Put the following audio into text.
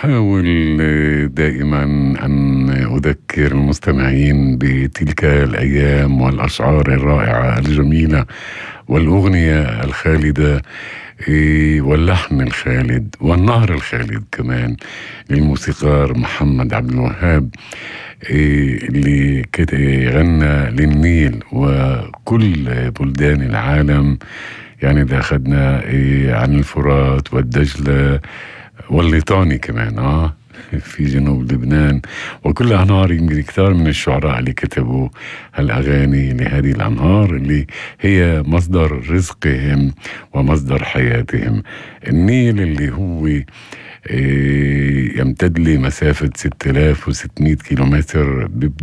أحاول دائما أن أذكر المستمعين بتلك الأيام والأشعار الرائعة الجميلة والأغنية الخالدة واللحن الخالد والنهر الخالد كمان للموسيقار محمد عبد الوهاب اللي غنى للنيل وكل بلدان العالم يعني إذا أخذنا عن الفرات والدجلة والليطاني كمان اه في جنوب لبنان وكل أنهار يمكن كثار من الشعراء اللي كتبوا هالأغاني لهذه الأنهار اللي هي مصدر رزقهم ومصدر حياتهم النيل اللي هو يمتد لمسافة 6600 كيلومتر